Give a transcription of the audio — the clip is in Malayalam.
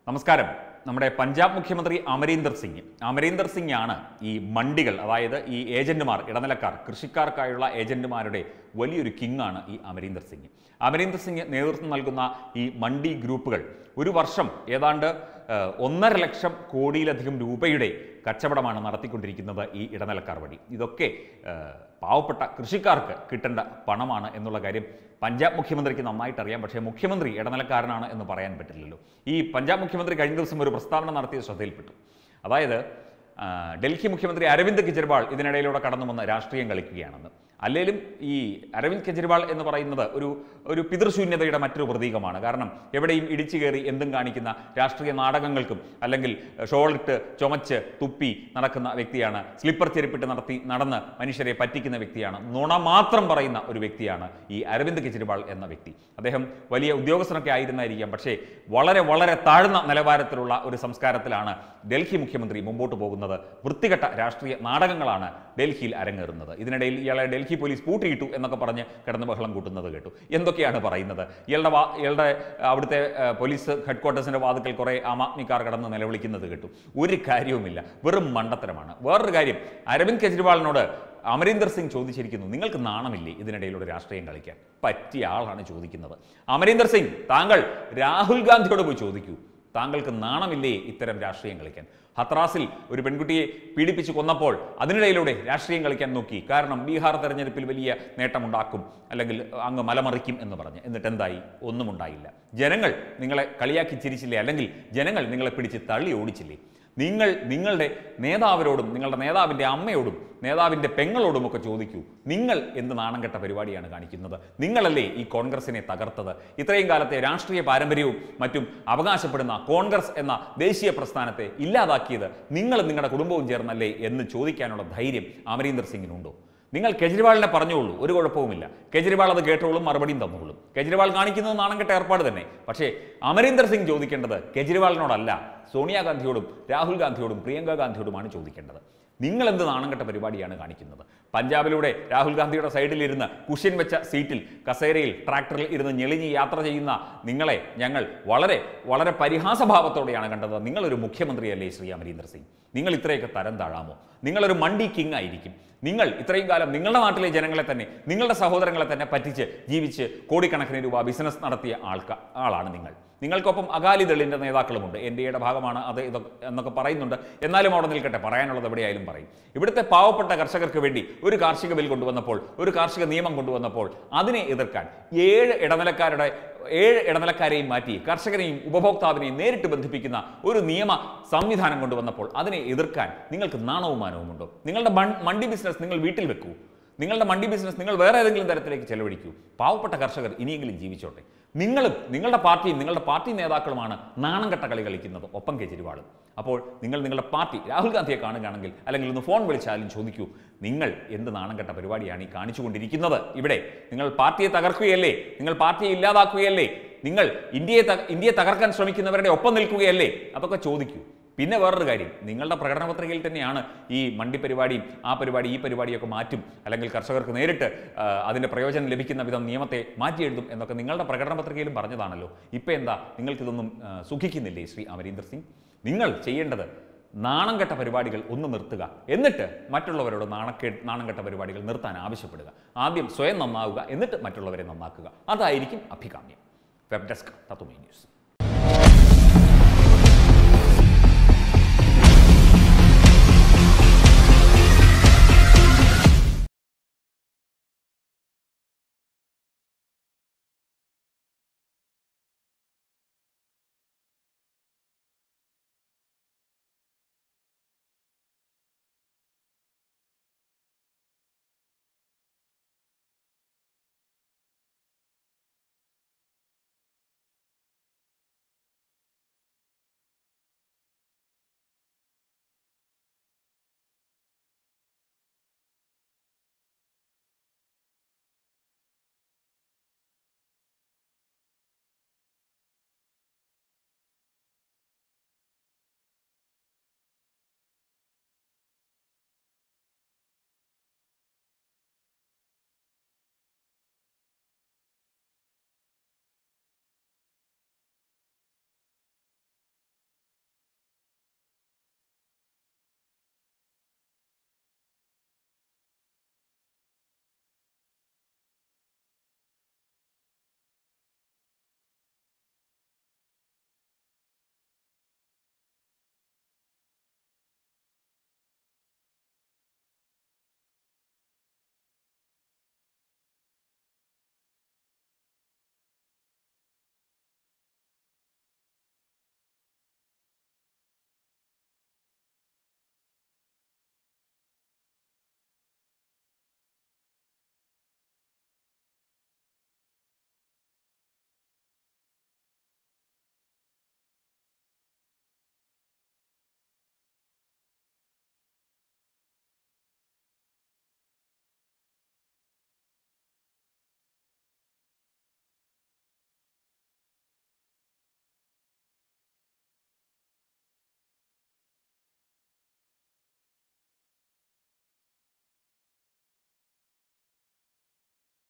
നമസ്കാരം നമ്മുടെ പഞ്ചാബ് മുഖ്യമന്ത്രി അമരീന്ദർ സിംഗ് അമരീന്ദർ സിംഗ് ആണ് ഈ മണ്ടികൾ അതായത് ഈ ഏജന്റുമാർ ഇടനിലക്കാർ കൃഷിക്കാർക്കായുള്ള ഏജന്റുമാരുടെ വലിയൊരു കിങ് ആണ് ഈ അമരീന്ദർ സിംഗ് അമരീന്ദർ സിംഗ് നേതൃത്വം നൽകുന്ന ഈ മണ്ടി ഗ്രൂപ്പുകൾ ഒരു വർഷം ഏതാണ്ട് ഏഹ്, ഒന്നര ലക്ഷം കോടിയിലധികം രൂപയുടെ കച്ചവടമാണ് നടത്തിക്കൊണ്ടിരിക്കുന്നത് ഈ ഇടനിലക്കാർ വഴി ഇതൊക്കെ ഏഹ്, പാവപ്പെട്ട കൃഷിക്കാർക്ക് കിട്ടേണ്ട പണമാണ് എന്നുള്ള കാര്യം പഞ്ചാബ് മുഖ്യമന്ത്രിക്ക് നന്നായിട്ട് അറിയാം പക്ഷേ മുഖ്യമന്ത്രി ഇടനിലക്കാരനാണ് എന്ന് പറയാൻ പറ്റില്ലല്ലോ ഈ പഞ്ചാബ് മുഖ്യമന്ത്രി കഴിഞ്ഞ ദിവസം ഒരു പ്രസ്താവന നടത്തിയത് ശ്രദ്ധയിൽപ്പെട്ടു അതായത് ആ, ഡൽഹി മുഖ്യമന്ത്രി അരവിന്ദ് കെജ്രിവാൾ ഇതിനിടയിലൂടെ കടന്നു വന്ന് രാഷ്ട്രീയം കളിക്കുകയാണെന്ന് അല്ലെങ്കിലും ഈ അരവിന്ദ് കെജ്രിവാൾ എന്ന് പറയുന്നത് ഒരു ഒരു പിതൃശൂന്യതയുടെ മറ്റൊരു പ്രതീകമാണ് കാരണം എവിടെയും ഇടിച്ചു കയറി എന്തും കാണിക്കുന്ന രാഷ്ട്രീയ നാടകങ്ങൾക്കും അല്ലെങ്കിൽ ഷോളിട്ട് ചുമച്ച് തുപ്പി നടക്കുന്ന വ്യക്തിയാണ് സ്ലിപ്പർ ചെരുപ്പിട്ട് നടത്തി നടന്ന് മനുഷ്യരെ പറ്റിക്കുന്ന വ്യക്തിയാണ് നുണ മാത്രം പറയുന്ന ഒരു വ്യക്തിയാണ് ഈ അരവിന്ദ് കെജ്രിവാൾ എന്ന വ്യക്തി അദ്ദേഹം വലിയ ഉദ്യോഗസ്ഥനൊക്കെ ആയിരുന്നായിരിക്കാം പക്ഷേ വളരെ വളരെ താഴ്ന്ന നിലവാരത്തിലുള്ള ഒരു സംസ്കാരത്തിലാണ് ഡൽഹി മുഖ്യമന്ത്രി മുമ്പോട്ട് പോകുന്നത് വൃത്തികെട്ട രാഷ്ട്രീയ നാടകങ്ങളാണ് ഡൽഹിയിൽ അരങ്ങേറുന്നത് ഇതിനിടയിൽ ഇയാളെ ഡൽഹി പോലീസ് പൂട്ടിയിട്ടു എന്നൊക്കെ പറഞ്ഞ് കിടന്ന് ബഹളം കൂട്ടുന്നത് കേട്ടു എന്തൊക്കെയാണ് പറയുന്നത് ഇയാളുടെ വാ ഇയാളുടെ അവിടുത്തെ ആ, പോലീസ് ഹെഡ്ക്വാർട്ടേഴ്സിന്റെ വാതുക്കൽ കുറേ ആം ആദ്മിക്കാർ കടന്ന് നിലവിളിക്കുന്നത് കേട്ടു ഒരു കാര്യവുമില്ല വെറും മണ്ടത്തരമാണ് വേറൊരു കാര്യം അരവിന്ദ് കെജ്രിവാളിനോട് അമരീന്ദർ സിംഗ് ചോദിച്ചിരിക്കുന്നു നിങ്ങൾക്ക് നാണമില്ലേ ഇതിനിടയിലൂടെ രാഷ്ട്രീയം കളിക്കാൻ പറ്റിയ ആളാണ് ചോദിക്കുന്നത് അമരീന്ദർ സിംഗ് താങ്കൾ രാഹുൽ ഗാന്ധിയോട് പോയി ചോദിക്കൂ താങ്കൾക്ക് നാണമില്ലേ ഇത്തരം രാഷ്ട്രീയം കളിക്കാൻ ഹത്രാസിൽ ഒരു പെൺകുട്ടിയെ പീഡിപ്പിച്ച് കൊന്നപ്പോൾ അതിനിടയിലൂടെ രാഷ്ട്രീയം കളിക്കാൻ നോക്കി കാരണം ബീഹാർ തെരഞ്ഞെടുപ്പിൽ വലിയ നേട്ടമുണ്ടാക്കും അല്ലെങ്കിൽ അങ്ങ് മലമറിക്കും എന്ന് പറഞ്ഞ് എന്നിട്ട് എന്തായി ഒന്നും ഉണ്ടായില്ല ജനങ്ങൾ നിങ്ങളെ കളിയാക്കി ചിരിച്ചില്ലേ അല്ലെങ്കിൽ ജനങ്ങൾ നിങ്ങളെ പിടിച്ച് തള്ളി ഓടിച്ചില്ലേ നിങ്ങൾ നിങ്ങളുടെ നേതാവിനോടും നിങ്ങളുടെ നേതാവിൻ്റെ അമ്മയോടും നേതാവിൻ്റെ പെങ്ങളോടുമൊക്കെ ചോദിക്കൂ നിങ്ങൾ എന്ത് നാണം കെട്ട പരിപാടിയാണ് കാണിക്കുന്നത് നിങ്ങളല്ലേ ഈ കോൺഗ്രസിനെ തകർത്തത് ഇത്രയും കാലത്തെ രാഷ്ട്രീയ പാരമ്പര്യവും മറ്റും അവകാശപ്പെടുന്ന കോൺഗ്രസ് എന്ന ദേശീയ പ്രസ്ഥാനത്തെ ഇല്ലാതാക്കിയത് നിങ്ങൾ നിങ്ങളുടെ കുടുംബവും ചേർന്നല്ലേ എന്ന് ചോദിക്കാനുള്ള ധൈര്യം അമരീന്ദർ സിംഗിനുണ്ടോ നിങ്ങൾ കെജ്രിവാളിനെ പറഞ്ഞോളൂ ഒരു കുഴപ്പവുമില്ല കെജ്രിവാൾ അത് കേട്ടോളും മറുപടിയും തന്നോളും കെജ്രിവാൾ കാണിക്കുന്നത് നാണം കെട്ട ഏർപ്പാട് തന്നെ പക്ഷേ അമരീന്ദർ സിംഗ് ചോദിക്കേണ്ടത് കെജ്രിവാളിനോടല്ല സോണിയാഗാന്ധിയോടും രാഹുൽ ഗാന്ധിയോടും പ്രിയങ്ക ഗാന്ധിയോടുമാണ് ചോദിക്കേണ്ടത് നിങ്ങൾ എന്ത് നാണം കെട്ട പരിപാടിയാണ് കാണിക്കുന്നത് പഞ്ചാബിലൂടെ രാഹുൽ ഗാന്ധിയുടെ സൈഡിലിരുന്ന് കുഷ്യൻ വെച്ച സീറ്റിൽ കസേരയിൽ ട്രാക്ടറിൽ ഇരുന്ന് ഞെളിഞ്ഞ് യാത്ര ചെയ്യുന്ന നിങ്ങളെ ഞങ്ങൾ വളരെ വളരെ പരിഹാസഭാവത്തോടെയാണ് കണ്ടത് നിങ്ങളൊരു മുഖ്യമന്ത്രിയല്ലേ ശ്രീ അമരീന്ദർ സിംഗ് നിങ്ങൾ ഇത്രയൊക്കെ തരം താഴാമോ നിങ്ങളൊരു മണ്ടി കിങ് ആയിരിക്കും നിങ്ങൾ ഇത്രയും കാലം നിങ്ങളുടെ നാട്ടിലെ ജനങ്ങളെ തന്നെ നിങ്ങളുടെ സഹോദരങ്ങളെ തന്നെ പറ്റിച്ച് ജീവിച്ച് കോടിക്കണക്കിന് രൂപ ബിസിനസ് നടത്തിയ ആൾക്കാ ആളാണ് നിങ്ങൾ നിങ്ങൾക്കൊപ്പം അകാലിദളിൻ്റെ നേതാക്കളുമുണ്ട് എൻ ഡി എയുടെ ഭാഗമാണ് അത് ഇതൊക്കെ എന്നൊക്കെ പറയുന്നുണ്ട് എന്നാലും അവിടെ നിൽക്കട്ടെ പറയാനുള്ളത് എവിടെയായാലും പറയും ഇവിടുത്തെ പാവപ്പെട്ട കർഷകർക്ക് വേണ്ടി ഒരു കാർഷിക ബിൽ കൊണ്ടുവന്നപ്പോൾ ഒരു കാർഷിക നിയമം കൊണ്ടുവന്നപ്പോൾ അതിനെ എതിർക്കാൻ ഏഴ് ഇടനിലക്കാരുടെ ഏഴ് ഇടനിലക്കാരെയും മാറ്റി കർഷകനെയും ഉപഭോക്താവിനെയും നേരിട്ട് ബന്ധിപ്പിക്കുന്ന ഒരു നിയമ സംവിധാനം കൊണ്ടുവന്നപ്പോൾ അതിനെ എതിർക്കാൻ നിങ്ങൾക്ക് നാണവും മാനവുമുണ്ടോ നിങ്ങളുടെ മൺ- മണ്ടി ബിസിനസ് നിങ്ങൾ വീട്ടിൽ വെക്കൂ നിങ്ങളുടെ മണ്ടി ബിസിനസ് നിങ്ങൾ വേറെ ഏതെങ്കിലും തരത്തിലേക്ക് ചെലവഴിക്കൂ പാവപ്പെട്ട കർഷകർ ഇനിയെങ്കിലും ജീവിച്ചോട്ടെ നിങ്ങളും നിങ്ങളുടെ പാർട്ടിയും നിങ്ങളുടെ പാർട്ടി നേതാക്കളുമാണ് നാണം കെട്ട കളി കളിക്കുന്നത് ഒപ്പം കെജ്രിവാളും അപ്പോൾ നിങ്ങൾ നിങ്ങളുടെ പാർട്ടി രാഹുൽ ഗാന്ധിയെ കാണുകയാണെങ്കിൽ അല്ലെങ്കിൽ ഒന്ന് ഫോൺ വിളിച്ചാലും ചോദിക്കൂ നിങ്ങൾ എന്ത് നാണം കെട്ട പരിപാടിയാണ് ഈ കാണിച്ചുകൊണ്ടിരിക്കുന്നത് ഇവിടെ നിങ്ങൾ പാർട്ടിയെ തകർക്കുകയല്ലേ നിങ്ങൾ പാർട്ടിയെ ഇല്ലാതാക്കുകയല്ലേ നിങ്ങൾ ഇന്ത്യയെ ത- ഇന്ത്യയെ തകർക്കാൻ ശ്രമിക്കുന്നവരുടെ ഒപ്പം നിൽക്കുകയല്ലേ അതൊക്കെ ചോദിക്കൂ പിന്നെ വേറൊരു കാര്യം നിങ്ങളുടെ പ്രകടന പത്രികയിൽ തന്നെയാണ് ഈ മണ്ടി പരിപാടിയും ആ പരിപാടി ഈ പരിപാടിയൊക്കെ മാറ്റും അല്ലെങ്കിൽ കർഷകർക്ക് നേരിട്ട് ആ, അതിൻ്റെ പ്രയോജനം ലഭിക്കുന്ന വിധം നിയമത്തെ മാറ്റി എഴുതും എന്നൊക്കെ നിങ്ങളുടെ പ്രകടന പത്രികയിലും പറഞ്ഞതാണല്ലോ ഇപ്പം എന്താ നിങ്ങൾക്കിതൊന്നും ആ, സുഖിക്കുന്നില്ലേ ശ്രീ അമരീന്ദർ സിംഗ് നിങ്ങൾ ചെയ്യേണ്ടത് നാണം കെട്ട പരിപാടികൾ ഒന്ന് നിർത്തുക എന്നിട്ട് മറ്റുള്ളവരോട് നാണക്കേ നാണം കെട്ട പരിപാടികൾ നിർത്താൻ ആവശ്യപ്പെടുക ആദ്യം സ്വയം നന്നാവുക എന്നിട്ട് മറ്റുള്ളവരെ നന്നാക്കുക അതായിരിക്കും അഭികാമ്യം വെബ് ഡെസ്ക് തത്തുമേ ന്യൂസ്